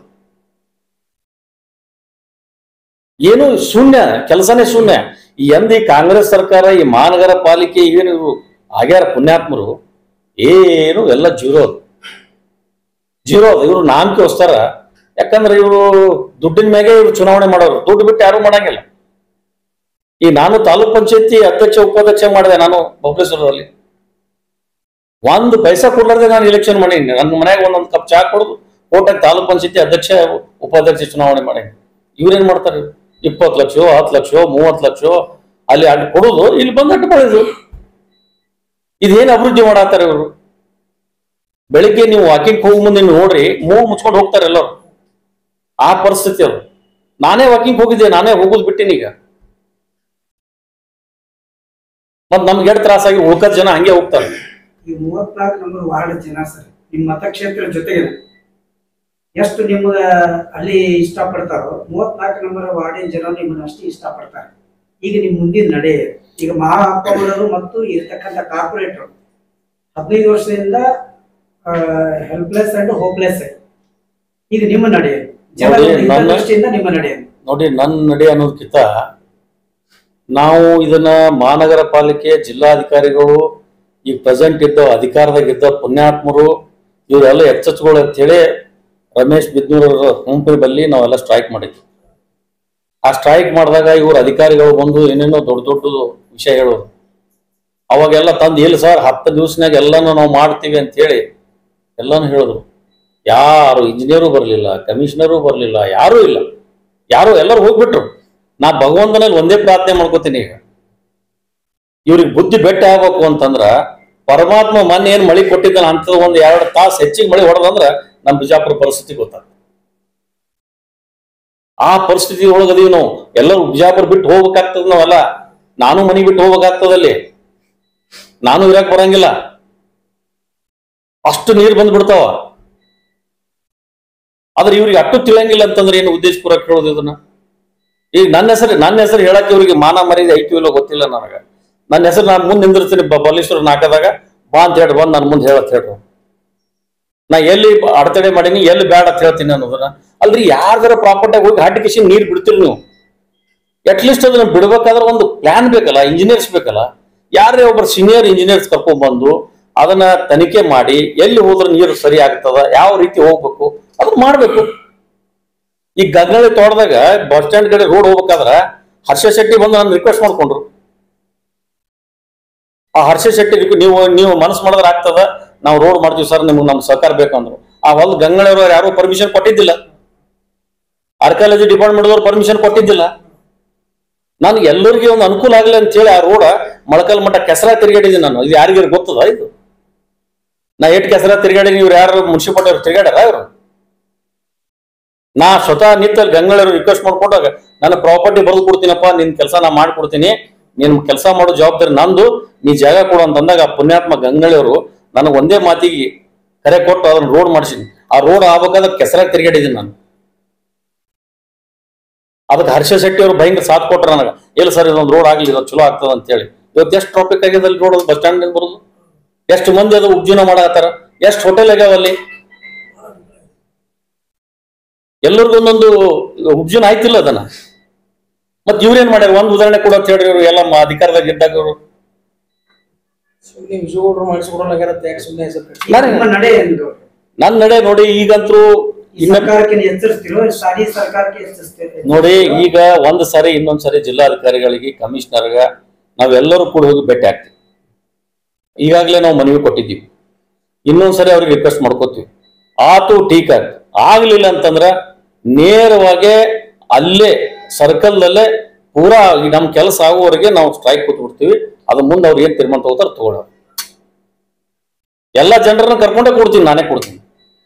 ಏನು ಶೂನ್ಯ ಕೆಲಸನೇ ಶೂನ್ಯ ಈ ಎಂದ ಈ ಕಾಂಗ್ರೆಸ್ ಸರ್ಕಾರ ಈ ಮಹಾನಗರ ಪಾಲಿಕೆ ಏನು ಇವ್ರು ಆಗ್ಯಾರ ಪುಣ್ಯಾತ್ಮರು ಏನು ಎಲ್ಲ ಜೀರೋ ಅದು ಜೀರೋ ಅದು ಇವರು ನಾಮಕೆ ಹೊಸ್ತಾರ ಯಾಕಂದ್ರೆ ಇವರು ದುಡ್ಡಿನ ಮ್ಯಾಗೆ ಇವ್ರು ಚುನಾವಣೆ ಮಾಡೋರು ದುಡ್ಡು ಬಿಟ್ಟು ಯಾರು ಮಾಡಂಗಿಲ್ಲ ಈ ನಾನು ತಾಲೂಕ್ ಪಂಚಾಯತಿ ಅಧ್ಯಕ್ಷ ಉಪಾಧ್ಯಕ್ಷ ಮಾಡಿದೆ ನಾನು ಬಬಲೇಶ್ವರದಲ್ಲಿ ಒಂದು ಪೈಸಾ ಕೊಡ್ಲಾರ್ದೆ ನಾನು ಎಲೆಕ್ಷನ್ ಮಾಡೀನಿ ನನ್ನ ಮನ್ಯಾಗ ಒಂದೊಂದು ಕಪ್ ಚಾ ಕೊಡೋದು ಕೋಟಾಗ ತಾಲೂಕ್ ಪಂಚಾಯತಿ ಅಧ್ಯಕ್ಷ ಉಪಾಧ್ಯಕ್ಷ ಚುನಾವಣೆ ಮಾಡೀನಿ ಇವ್ರೇನ್ ಮಾಡ್ತಾರೆ ಇಪ್ಪತ್ತು ಲಕ್ಷ ಹತ್ತು ಲಕ್ಷ ಮೂವತ್ತು ಲಕ್ಷ ಅಲ್ಲಿ ಅಡ್ಡ ಕೊಡೋದು ಇಲ್ಲಿ ಬಂದು ಅಡ್ಡ ಪಡೆದು ಇದೇನು ಅಭಿವೃದ್ಧಿ ಮಾಡಾತಾರೆ ಇವರು ಬೆಳಿಗ್ಗೆ ನೀವು ವಾಕಿಂಗ್ ಹೋಗಿ ಮುಂದೆ ನೀವು ನೋಡ್ರಿ ಮೂಗು ಮುಚ್ಕೊಂಡು ಹೋಗ್ತಾರೆ ಎಲ್ಲರೂ ಆ ಪರಿಸ್ಥಿತಿ ಅದು ನಾನೇ ವಾಕಿಂಗ್ ಹೋಗಿದ್ದೆ ನಾನೇ ಹೋಗೋದು ಬಿಟ್ಟಿನಿ ಈಗ ಮತ್ ನಮ್ಗೆ ಎಷ್ಟು ತ್ರಾಸಾಗಿ ಉಳ್ಕದ ಜನ ಹಂಗೆ ಹೋಗ್ತಾರೆ ಈ ಮೂವತ್ನಾಲ್ಕು ನಂಬರ್ ವಾರ್ಡ್ ಜನ ಸರ್ ನಿಮ್ಮ ಮತಕ್ಷೇತ್ರ ಜೊತೆಗೆ ಎಷ್ಟು ನಿಮ್ಗ ಅಲ್ಲಿ ಇಷ್ಟಪಡ್ತಾರೋ ಮೂವತ್ನಾಲ್ಕು ನಂಬರ್ ವಾರ್ಡಿನ ಜನ ನಿಮ್ಮನ್ನ ಅಷ್ಟೇ ಇಷ್ಟಪಡ್ತಾರೆ ಈಗ ನಿಮ್ ಮುಂದಿನ ನಡೆ ಈಗ ಮಹಾ ಅಪ್ಪವರು ಮತ್ತು ಇರ್ತಕ್ಕಂಥ ಕಾರ್ಪೊರೇಟರ್ ಹದಿನೈದು ವರ್ಷದಿಂದ ಹೆಲ್ಪ್ಲೆಸ್ ಅಂಡ್ ಹೋಪ್ಲೆಸ್ ಈಗ ನಿಮ್ಮ ನಡೆ ಜನರ ನೋಡಿ, ನನ್ನ- ದೃಷ್ಟಿಯಿಂದ ನಿಮ್ಮ ನಡೆ ನೋಡಿ ನನ್ನ ನಡೆ ಅನ್ನೋದಕ್ಕಿಂತ ನಾವು ಇದನ್ನ ಮಹಾನಗರ ಪಾಲಿಕೆ ಜಿಲ್ಲಾಧಿಕಾರಿಗಳು ಈ ಪ್ರೆಸೆಂಟ್ ಇದ್ದ ಅಧಿಕಾರದಾಗಿದ್ದ ಪುಣ್ಯಾತ್ಮರು ಇವರೆಲ್ಲ ಎಚ್ಚೆತ್ಕೊಳ್ಳಿ ಅಂತೇಳಿ ರಮೇಶ್ ಬಿದ್ನೂರ್ ಗುಂಪಿ ಬಲ್ಲಿ ನಾವೆಲ್ಲ ಸ್ಟ್ರೈಕ್ ಮಾಡಿದ್ವಿ ಆ ಸ್ಟ್ರೈಕ್ ಮಾಡಿದಾಗ ಇವ್ರ ಅಧಿಕಾರಿಗಳು ಬಂದು ಏನೇನೋ ದೊಡ್ಡ ದೊಡ್ಡ ವಿಷಯ ಹೇಳೋದು ಅವಾಗೆಲ್ಲ ತಂದು ಇಲ್ಲ ಸರ್ ಹತ್ತು ದಿವಸನಾಗ ಎಲ್ಲಾನು ನಾವು ಮಾಡ್ತೀವಿ ಅಂತ ಹೇಳಿ ಎಲ್ಲಾನು ಹೇಳಿದ್ರು ಯಾರು ಇಂಜಿನಿಯರು ಬರಲಿಲ್ಲ ಕಮಿಷನರು ಬರಲಿಲ್ಲ ಯಾರೂ ಇಲ್ಲ ಯಾರು ಎಲ್ಲರೂ ಹೋಗ್ಬಿಟ್ರು ನಾ ಭಗವಂತನಲ್ಲಿ ಒಂದೇ ಪ್ರಾರ್ಥನೆ ಮಾಡ್ಕೋತೀನಿ ಈಗ ಇವ್ರಿಗೆ ಬುದ್ಧಿ ಬೆಟ್ಟ ಆಗ್ಬೇಕು ಅಂತಂದ್ರ ಪರಮಾತ್ಮ ಮೊನ್ನೆ ಏನ್ ಮಳಿ ಕೊಟ್ಟಿದ್ದಾನ ಅಂತದ ಒಂದ್ ಎರಡು ತಾಸು ಹೆಚ್ಚಿಗೆ ಮಳಿ ಹೊಡೆದಂದ್ರ ನಮ್ ಬಿಜಾಪುರ ಪರಿಸ್ಥಿತಿ ಗೊತ್ತಾಗ್ತದೆ ಆ ಪರಿಸ್ಥಿತಿ ಒಳಗದೀವಿ ನಾವು ಎಲ್ಲರೂ ಬಿಜಾಪುರ ಬಿಟ್ಟು ಹೋಗ್ಬೇಕಾಗ್ತದ ನಾವೆಲ್ಲ ನಾನು ಮನಿ ಬಿಟ್ಟು ಹೋಗ್ಬೇಕಾಗ್ತದಲ್ಲಿ ನಾನು ಇರಕ್ ಬರಂಗಿಲ್ಲ ಅಷ್ಟು ನೀರು ಬಂದ್ಬಿಡ್ತಾವ ಆದ್ರೆ ಇವ್ರಿಗೆ ಅಟ್ಟು ತಿಳಿಯಂಗಿಲ್ಲ ಅಂತಂದ್ರೆ ಏನು ಉದ್ದೇಶಪೂರ್ವಕ ಹೇಳೋದು ಇದನ್ನ ಈಗ ನನ್ನ ಹೆಸರು ನನ್ನ ಹೆಸರು ಹೇಳಕ್ಕೆ ಇವ್ರಿಗೆ ಮಾನ ಮರ್ಯಾದೆ ಐತಿ ಇಲ್ಲೋ ಗೊತ್ತಿಲ್ಲ ನನಗ ನನ್ನ ಹೆಸರು ನಾನು ಮುಂದೆ ನಿಂದಿರ್ತೀನಿ ಬ- ಬಲೇಶ್ವರ ನಾಕದಾಗ ಬಾ ಅಂತ ಹೇಳಿ ಬಂದು ನನ್ನ ಮುಂದೆ ಹೇಳತ್ ಹೇಳ್ರಿ ನಾ ಎಲ್ಲಿ ಬ- ಅಡೆತಡೆ ಮಾಡೀನಿ ಎಲ್ಲಿ ಬೇಡ ಅಂತ ಹೇಳ್ತೀನಿ ಅನ್ನೋದನ್ನ ಅಲ್ರಿ ಯಾರ್ದಾರ ಪ್ರಾಪರ್ಟಿಯಾಗ ಹೋಗಿ ಹಾಟಿಕೇಶನ್ ನೀರು ಬಿಡ್ತೀರಿ ನೀವು ಅಟ್ಲೀಸ್ಟ್ ಅದನ್ನ ಬಿಡ್ಬೇಕಾದ್ರೆ ಒಂದು ಪ್ಲಾನ್ ಬೇಕಲ್ಲ ಇಂಜಿನಿಯರ್ಸ್ ಬೇಕಲ್ಲ ಯಾರೇ ಒಬ್ಬರು ಸೀನಿಯರ್ ಇಂಜಿನಿಯರ್ಸ್ ಕರ್ಕೊಂಡ್ ಬಂದು ಅದನ್ನ ತನಿಖೆ ಮಾಡಿ ಎಲ್ಲಿ ಹೋದ್ರೆ ನೀರು ಸರಿ ಆಗ್ತದ ಯಾವ ರೀತಿ ಹೋಗ್ಬೇಕು ಅದನ್ನ ಮಾಡ್ಬೇಕು ಈ ಗಂಗಳಿ ತೋಟದಾಗ ಬಸ್ ಸ್ಟ್ಯಾಂಡ್ ಕಡೆ ರೋಡ್ ಹೋಗ್ಬೇಕಾದ್ರ ಹರ್ಷ ಶೆಟ್ಟಿ ಬಂದು ನನ್ನ ರಿಕ್ವೆಸ್ಟ್ ಮಾಡ್ಕೊಂಡ್ರು ಆ ಹರ್ಷ ಶೆಟ್ಟಿ ರಿಕ್ವೆ- ನೀವು ನೀವು ಮನಸ್ಸು ಮಾಡಿದ್ರೆ ಆಗ್ತದ ನಾವು ರೋಡ್ ಮಾಡ್ತೀವಿ ಸರ್ ನಿಮ್ಗೆ ನಮ್ ಸಹಕಾರ ಬೇಕಂದ್ರು ಆ ಒಂದು ಗಂಗಳವರು ಯಾರು ಪರ್ಮಿಷನ್ ಕೊಟ್ಟಿದ್ದಿಲ್ಲ ಆರ್ಕಾಲಜಿ ಡಿಪಾರ್ಟ್ಮೆಂಟ್ ಪರ್ಮಿಷನ್ ಕೊಟ್ಟಿದ್ದಿಲ್ಲ ನಾನು ಎಲ್ಲರಿಗೂ ಒಂದು ಅನುಕೂಲ ಆಗಲಿ ಅಂತ ಹೇಳಿ ಆ ರೋಡ ಮೊಳಕಲ್ ಮಟ್ಟ ಕೆಸರ ತಿರುಗಾಡಿದ್ದೀನಿ ನಾನು ಇದು ಯಾರಿಗಾರು ಗೊತ್ತದ ಇದು ನಾ ಎಷ್ಟು ಕೆಸರ ತಿರುಗಾಡಿ ಇವ್ರು ಯಾರು ಮುನ್ಸಿಪಾಲ್ಟಿ ಅವ್ರು ತಿರುಗಾಡ್ಯಾರ ಇವರು ನಾ ಸ್ವತಃ ನಿಂತ ಗಂಗಳರು ರಿಕ್ವೆಸ್ಟ್ ಮಾಡ್ಕೊಂಡಾಗ ನನ್ನ ಪ್ರಾಪರ್ಟಿ ಬರೆದು ಕೊಡ್ತೀನಪ್ಪ ನಿನ್ ಕೆಲಸ ನಾ ಮಾಡ್ಕೊಡ್ತೀನಿ ನಿನ್ ಕೆಲಸ ಮಾಡೋ ಜವಾಬ್ದಾರಿ ನಂದು ನೀ ಜಾಗ ಕೊಡು ಅಂತಂದಾಗ ಆ ಪುಣ್ಯಾತ್ಮ ಗಂಗಳಿಯವರು ನನಗೆ ಒಂದೇ ಮಾತಿಗೆ ಕರೆ ಕೊಟ್ಟು ಅದನ್ನ ರೋಡ್ ಮಾಡಿಸಿನಿ ಆ ರೋಡ್ ಆಗ್ಬೇಕಾದ್ರೆ ಕೆಸರಾಗಿ ತಿರುಗಾಡಿದ್ದೀನಿ ನಾನು ಅದಕ್ಕೆ ಹರ್ಷ ಶೆಟ್ಟಿ ಅವರು ಭಯಂಕರ ಸಾಥ್ ಕೊಟ್ರ ನನಗೆ ಇಲ್ಲ ಸರ್ ಇದೊಂದು ರೋಡ್ ಆಗ್ಲಿ ಇದು ಚಲೋ ಆಗ್ತದ ಅಂತ ಹೇಳಿ ಇವತ್ತು ಎಷ್ಟು ಟ್ರಾಫಿಕ್ ಆಗಿದೆ ಅಲ್ಲಿ ರೋಡ್ ಬಸ್ ಸ್ಟ್ಯಾಂಡ್ ಬರೋದು ಎಷ್ಟು ಮಂದಿ ಅದು ಉಜ್ಜೀವನ ಮಾಡತ್ತಾರ ಎಷ್ಟು ಹೋಟೆಲ್ ಆಗ್ಯಾವ ಅಲ್ಲಿ ಎಲ್ಲರಿಗೂ ಒಂದೊಂದು ಉಬ್ಜನ ಆಯ್ತಿಲ್ಲ ಅದನ್ನ ಮತ್ ಇವ್ರೇನ್ ಮಾಡ್ಯಾರ ಒಂದ್ ಉದಾಹರಣೆ ಕೂಡ ಅಂತ ಹೇಳ್ರಿ ಇವ್ರು ಎಲ್ಲ ಮ- ಅಧಿಕಾರದಾಗ ಇದ್ದಾಗ ಇವ್ರು ಸುಮ್ಮನೆ ವಿಜಯಗೌಡರು ಮಾಡಿಸ್ಕೊಡಲಾಗಿರತ್ತೆ ಯಾಕೆ ಸುಮ್ಮನೆ ಹೆಸರು ಕಟ್ಟಿ ಈಗ ನಿಮ್ಮ ನಡೆ ಎಂದು ನನ್ ನಡೆ ನೋಡಿ ಈಗಂತೂ ಇನ್ನ ಸರ್ಕಾರಕ್ಕೆ ನೀವು ಎಚ್ಚರಿಸ್ತಿರೋ ಸ್ಥಳೀಯ ಸರ್ಕಾರಕ್ಕೆ ಎಚ್ಚರಿಸ್ತೀರಿ ನೋಡಿ ಈಗ ಒಂದ್ ಸರಿ ಇನ್ನೊಂದ್ ಸರಿ ಜಿಲ್ಲಾಧಿಕಾರಿಗಳಿಗೆ ಕಮಿಷನರ್ಗ ನಾವೆಲ್ಲರೂ ಕೂಡ ಹೋಗಿ ಭೇಟಿ ಆಗ್ತೀವಿ ಈಗಾಗಲೇ ನಾವು ಮನವಿ ಕೊಟ್ಟಿದ್ದೀವಿ ಇನ್ನೊಂದ್ ಸರಿ ಅವ್ರಿಗೆ ರಿಕ್ವೆಸ್ಟ್ ಮಾಡ್ಕೋತೀವಿ ಆತು ಟೀಕ ಆಗ್ಲಿಲ್ಲ ಅಂತಂದ್ರ ನೇರವಾಗಿ ಅಲ್ಲೇ ಸರ್ಕಲ್ದಲ್ಲೇ ಪೂರಾ ಈ ನಮ್ಮ ಕೆಲಸ ಆಗುವವರೆಗೆ ನಾವು ಸ್ಟ್ರೈಕ್ ಕೂತ್ಬಿಡ್ತೀವಿ ಅದ್ರ ಮುಂದೆ ಅವ್ರು ಏನ್ ತೀರ್ಮಾನ ತಗೋತಾರ ತಗೊಳ್ಳೋ ಎಲ್ಲ ಜನರನ್ನ ಕರ್ಕೊಂಡೇ ಕೊಡ್ತೀನಿ ನಾನೇ ಕೊಡ್ತೀನಿ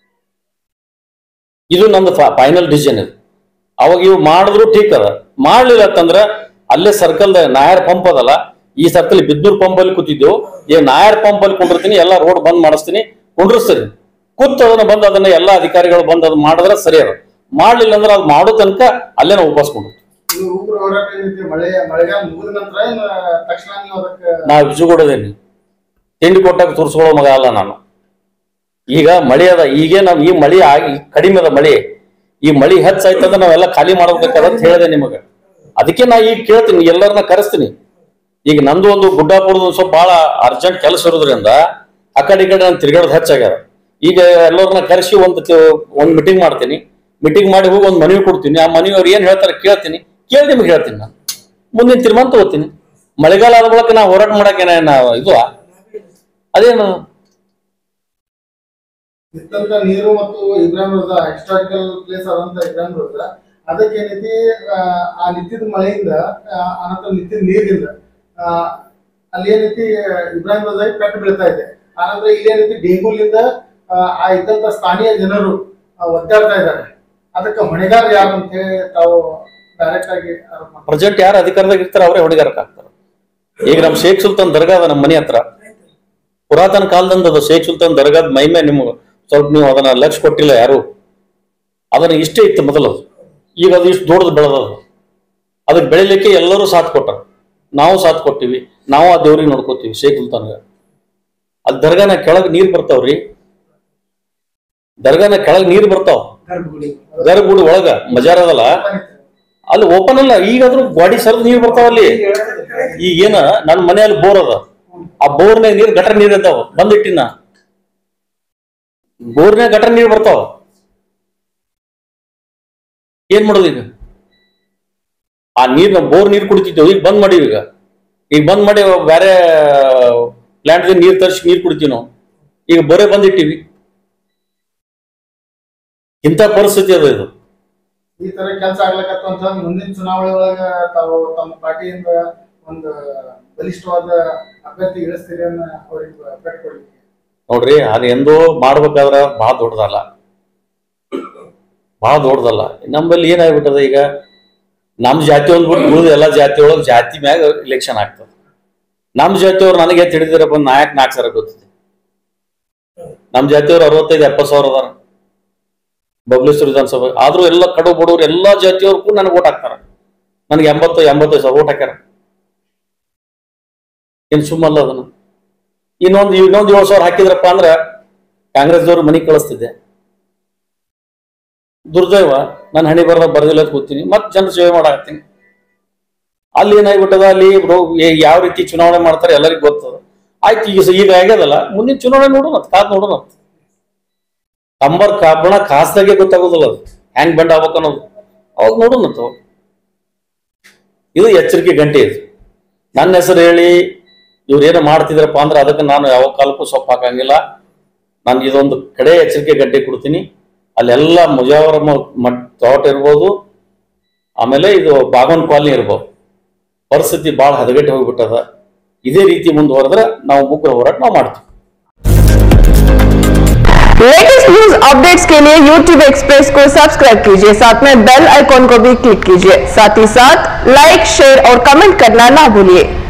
ಇದು ನಂದು ಫೈನಲ್ ಡಿಸಿಷನ್ ಇದು ಅವಾಗ ಇವು ಮಾಡಿದ್ರು ಟೀಕ್ ಅದ ಮಾಡ್ಲಿಲ್ಲ ಅಂತಂದ್ರ ಅಲ್ಲೇ ಸರ್ಕಲ್ ನಾಯರ್ ಪಂಪ್ ಅದಲ್ಲ ಈ ಸರ್ಕಲ್ ಬಿದ್ದೂರ್ ಪಂಪ್ ಅಲ್ಲಿ ಕೂತಿದ್ದೆವು ಈ ನಾಯರ್ ಪಂಪ್ ಅಲ್ಲಿ ಕುಂಡಿರ್ತೀನಿ ಎಲ್ಲ ರೋಡ್ ಬಂದ್ ಮಾಡಿಸ್ತೀನಿ ಕುಂಡ್ರಿಸ್ತೀನಿ ಕೂತ್ ಅದನ್ನ ಬಂದ್ ಅದನ್ನ ಎಲ್ಲಾ ಅಧಿಕಾರಿಗಳು ಬಂದ್ ಅದು ಮಾಡಿದ್ರೆ ಸರಿ ಅದ ಮಾಡ್ಲಿಲ್ಲ ಅಂದ್ರೆ ಅದು ಮಾಡೋ ತನಕ ಅಲ್ಲೇ ನಾವು ವಾಪಸ್ ಕೊಂಡು ಇದು ಉಗ್ರ ಹೋರಾಟ ಏನೈತಿ ಮಳೆ ಮಳೆಗಾಲ ಮುಗಿದ ನಂತರ ಏನ್ ತಕ್ಷಣ ನೀವು ಅದಕ್ಕೆ ನಾ ಬಿಜುಗೊಡದೇನಿ ತಿಂಡಿ ಕೊಟ್ಟಾಗ ತುರ್ಸ್ಕೊಳ್ಳೋ ಮಗ ಅಲ್ಲ ನಾನು ಈಗ ಮಳೆ ಅದ ಈಗೇ ನಾವ್ ಈ ಮಳಿ ಆಗಿ ಕಡಿಮೆ ಅದ ಮಳಿ ಈ ಮಳಿ ಹೆಚ್ಚಾಯ್ತಂದ್ರೆ ನಾವೆಲ್ಲ ಖಾಲಿ ಮಾಡ್ಬೇಕದ ಅಂತ ಹೇಳಿದೆ ನಿಮಗೆ ಅದಕ್ಕೆ ನಾ ಈಗ ಕೇಳ್ತೀನಿ ಎಲ್ಲರನ್ನ ಕರೆಸ್ತೀನಿ ಈಗ ನಂದು ಒಂದು ಗುಡ್ಡಾಪುರದ ಒಂದು ಸ್ವಲ್ಪ ಬಹಳ ಅರ್ಜೆಂಟ್ ಕೆಲಸ ಇರೋದ್ರಿಂದ ಆ ಕಡೆ ಈ ಕಡೆ ನಾನು ತಿರ್ಗಾಡೋದು ಹೆಚ್ಚಾಗ್ಯದ ಈಗ ಎಲ್ಲರನ್ನ ಕರೆಸಿ ಒಂದು ತಿ- ಒಂದು ಮೀಟಿಂಗ್ ಮಾಡ್ತೀನಿ ಮೀಟಿಂಗ್ ಮಾಡಿ ಹೋಗಿ ಒಂದು ಮನವಿ ಕೊಡ್ತೀನಿ ಆ ಮನೆಯವ್ರು ಏನ್ ಹೇಳ್ತಾರೆ ಕೇಳ್ತೀನಿ ಕೇಳಿ ನಿಮ್ಗೆ ಹೇಳ್ತೀನಿ ನಾನು ಮುಂದಿನ ತೀರ್ಮಾನ ತಗೋತೀನಿ ಮಳೆಗಾಲ ಆದ ಬಳಿಕ ನಾ ಹೋರಾಟ ಮಾಡಕ್ಕೆ ನಾ ಇದು ಅದೇನು ನಿಂತಂತ ನೀರು ಮತ್ತು ಇಬ್ರಾಹಿಂ ರೋಜಾ ಹಿಸ್ಟಾರಿಕಲ್ ಪ್ಲೇಸ್ ಆದಂತ ಇಬ್ರಾಹಿಂ ರೋಜಾ ಅದಕ್ಕೆ ಏನೈತಿ ಆ, ಆ ನಿಂತಿದ್ದ ಮಳೆಯಿಂದ ಆ, ಅನಂತರ ನಿಂತಿದ್ದ ನೀರಿಂದ ಆ, ಅಲ್ಲಿ ಏನೈತಿ ಇಬ್ರಾಹಿಂ ರೋಜಾ ಪೆಟ್ಟು ಬೀಳ್ತಾ ಇದೆ ಆನಂತರ ಇಲ್ಲಿ ಏನೈತಿ ಡೆಂಗೂಲಿಂದ ಆ, ಆ ಇದ್ದಂತ ಸ್ಥಾನೀಯ ಜನರು ಆ, ಒದ್ದಾಡ್ತಾ ಇದ್ದಾರೆ ಅದಕ್ಕೆ ಹೊಣೆಗಾರ ಯಾರು ಅಂತ ಹೇಳಿ ತಾವು ಡೈರೆಕ್ಟ್ ಆಗಿ ಆರೋಪ ಮಾಡ್ತಾರೆ. ಪ್ರೆಸೆಂಟ್ ಯಾರು ಅಧಿಕಾರದಾಗ ಇರ್ತಾರೆ ಅವರೇ ಹೊಣೆಗಾರಕ್ಕೆ ಆಗ್ತಾರೆ ಈಗ ನಮ್ಮ ಶೇಖ್ ಸುಲ್ತಾನ್ ದರ್ಗಾ ಅದ ನಮ್ಮ ಮನೆ ಹತ್ರ ಪುರಾತನ ಕಾಲದಿಂದ ಅದು ಶೇಖ್ ಸುಲ್ತಾನ್ ದರ್ಗಾದ ಮೈಮೆ ನಿಮ್ಗೆ ಸ್ವಲ್ಪ ನೀವು ಅದನ್ನ ಲಕ್ಷ ಕೊಟ್ಟಿಲ್ಲ ಯಾರು ಅದನ್ನ ಇಷ್ಟೇ ಇತ್ತು ಮೊದಲು ಅದು. ಈಗ ಅದು ಇಷ್ಟು ದೊಡ್ಡದು ಬೆಳೆದದು ಅದಕ್ಕೆ ಬೆಳಿಲಿಕ್ಕೆ ಎಲ್ಲರೂ ಸಾಥ್ ಕೊಟ್ಟರು ನಾವು ಸಾಥ್ ಕೊಟ್ಟಿವಿ ನಾವು ಆ ದೇವ್ರಿಗೆ ನೋಡ್ಕೋತೀವಿ ಶೇಖ್ ಸುಲ್ತಾನ್ಗ ಅಲ್ಲಿ ದರ್ಗಾನ ಕೆಳಗೆ ನೀರ್ ಬರ್ತಾವ್ರಿ ದರ್ಗಾನ ಕೆಳಗೆ ನೀರ್ ಬರ್ತಾವ ಗರ್ಭಗುಡಿ ಗರ್ಭಗುಡಿ ಒಳಗ ಮಜಾರ್ ಅದಲ್ಲ ಅಲ್ಲಿ ಓಪನ್ ಅಲ್ಲ ಈಗಾದ್ರೂ ಬಾಡಿ ಸರ್ದ್ ನೀರ್ ಬರ್ತಾವ ಅಲ್ಲಿ ಈಗ ಏನ ನನ್ನ ಮನೆಯಲ್ಲಿ ಬೋರ್ ಅದ ಆ ಬೋರ್ನಾಗ ನೀರ್ ಗಟರ್ ನೀರ್ ಇದ್ದಾವ ಬಂದಿಟ್ಟಿನ ಬೋರ್ನಾಗ ಗಟರ್ ನೀರ್ ಬರ್ತಾವ ಏನ್ ಮಾಡೋದು ಈಗ ಆ ನೀರ್ನ ಬೋರ್ ನೀರ್ ಕುಡಿತಿದ್ದೇವೆ ಈಗ ಬಂದ್ ಮಾಡೀವಿ ಈಗ ಈಗ ಬಂದ್ ಮಾಡಿ ಬೇರೆ ಪ್ಲಾಂಟ್ ನೀರ್ ತರಿಸಿ ನೀರ್ ಕುಡಿತೀವಿ ನಾವು ಈಗ ಬೋರೆ ಬಂದಿಟ್ಟಿವಿ ಇಂಥ ಪರಿಸ್ಥಿತಿ ಅದ ಇದು ಈ ತರ ಕೆಲಸ ಆಗ್ಲಕತ್ತ ಅಂತ ಮುಂದಿನ ಚುನಾವಣೆ ಒಳಗ ತಾವು ತಮ್ಮ ಪಾರ್ಟಿಯಿಂದ ಒಂದು ಬಲಿಷ್ಠವಾದ ಅಭ್ಯರ್ಥಿ ಇಳಿಸ್ತೀರಿ ಅನ್ನೋ ಅವ್ರಿಗೆ ಬೆಟ್ ಕೊಡ್ಲಿಕ್ಕೆ ನೋಡ್ರಿ ಅದು ಎಂದೋ ಮಾಡ್ಬೇಕಾದ್ರ ಬಹಳ ದೊಡ್ಡದಲ್ಲ ಬಹಳ ದೊಡ್ಡದಲ್ಲ ನಮ್ಮಲ್ಲಿ ಏನಾಗ್ಬಿಟ್ಟದ ಈಗ ನಮ್ಮ ಜಾತಿ ಒಂದು ಬಿಟ್ಟು ಉಳಿದ ಎಲ್ಲ ಜಾತಿ ಒಳಗೆ ಜಾತಿ ಮ್ಯಾಗ ಇಲೆಕ್ಷನ್ ಆಗ್ತದೆ ನಮ್ಮ ಜಾತಿಯವ್ರು ನನಗೆ ತಿಳಿದಿರಪ್ಪ ನಾಯಕ್ ನಾಲ್ಕು ಸಾವಿರ ಗೊತ್ತಿದೆ ನಮ್ಮ ಜಾತಿಯವ್ರು ಅರವತ್ತೈದು ಎಪ್ಪತ್ತು ಸಾವಿರ ಅದಾರ ಬಬ್ಲೇಶ್ವರ ವಿಧಾನಸಭೆ ಆದ್ರೂ ಎಲ್ಲ ಕಡು ಬಡವ್ರು ಎಲ್ಲಾ ಜಾತಿಯವ್ರು ಕೂಡ ನನಗೆ ಓಟ್ ಹಾಕ್ತಾರ ನನಗೆ ಎಂಬತ್ತು ಎಂಬತ್ತೈದು ಸಾವಿರ ಓಟ್ ಹಾಕ್ಯಾರ ಏನ್ ಸುಮ್ಮಲ್ಲ ಅದನ್ನು ಇನ್ನೊಂದು ಇನ್ನೊಂದು ಏಳು ಸಾವಿರ ಹಾಕಿದ್ರಪ್ಪ ಅಂದ್ರ ಕಾಂಗ್ರೆಸ್ದವ್ರು ಮನೆಗೆ ಕಳಿಸ್ತಿದ್ದೆ ದುರ್ದೈವ ನಾನು ಹಣಿ ಬರದ ಬರದಿಲ್ಲ ಅಂತ ಕೂತೀನಿ ಮತ್ತೆ ಜನರ ಸೇವೆ ಮಾಡಾಕತ್ತೀನಿ ಅಲ್ಲಿ ಏನಾಗ್ಬಿಟ್ಟದ ಅಲ್ಲಿ ರೋ- ಏ- ಯಾವ ರೀತಿ ಚುನಾವಣೆ ಮಾಡ್ತಾರೆ ಎಲ್ಲರಿಗೂ ಗೊತ್ತದ ಆಯ್ತು ಈಗ ಸ- ಈಗ ಆಗ್ಯದಲ್ಲ ಮುಂದಿನ ಚುನಾವಣೆ ನೋಡೋಣ ಕಾದ್ ನೋಡೋಣ ಕಂಬರ್ ಕಬ್ಬಣ ಕಾಸ್ದಾಗೆ ಗೊತ್ತಾಗೋದಿಲ್ಲ ಅದು ಹೆಂಗ್ ಬಂಡ್ ಆಗ್ಬೇಕು ಅನ್ನೋದು ಅವಾಗ ನೋಡೋಣ ಅಂತ ಇದು ಎಚ್ಚರಿಕೆ ಗಂಟೆ ಇದು ನನ್ನ ಹೆಸರು ಹೇಳಿ ಇವ್ರು ಏನೋ ಮಾಡ್ತಿದ್ರಪ್ಪ ಅಂದ್ರೆ ಅದಕ್ಕೆ ನಾನು ಯಾವ ಕಾಲಕ್ಕೂ ಸೊಪ್ಪು ಹಾಕಂಗಿಲ್ಲ ನಾನು ಇದೊಂದು ಕಡೆ ಎಚ್ಚರಿಕೆ ಗಡ್ಡೆ ಕೊಡ್ತೀನಿ ಅಲ್ಲೆಲ್ಲ ಮುಜಾವರ ಮಠ ತೋಟ ಇರ್ಬೋದು ಆಮೇಲೆ ಇದು ಬಾಗವನ್ ಕಾಲನಿ ಇರ್ಬೋದು ಪರಿಸ್ಥಿತಿ ಭಾಳ ಹದಗೆಟ್ಟು ಹೋಗ್ಬಿಟ್ಟದ ಇದೇ ರೀತಿ ಮುಂದುವರೆದ್ರೆ ನಾವು ಮುಗ್ರ ಹೋರಾಟ ನಾವು ಮಾಡ್ತೀವಿ लेटेस्ट न्यूज अपडेट्स के लिए YouTube एक्सप्रेस को सब्सक्राइब कीजिए साथ में बेल आइकॉन को भी क्लिक कीजिए साथ ही साथ लाइक शेयर और कमेंट करना ना भूलिए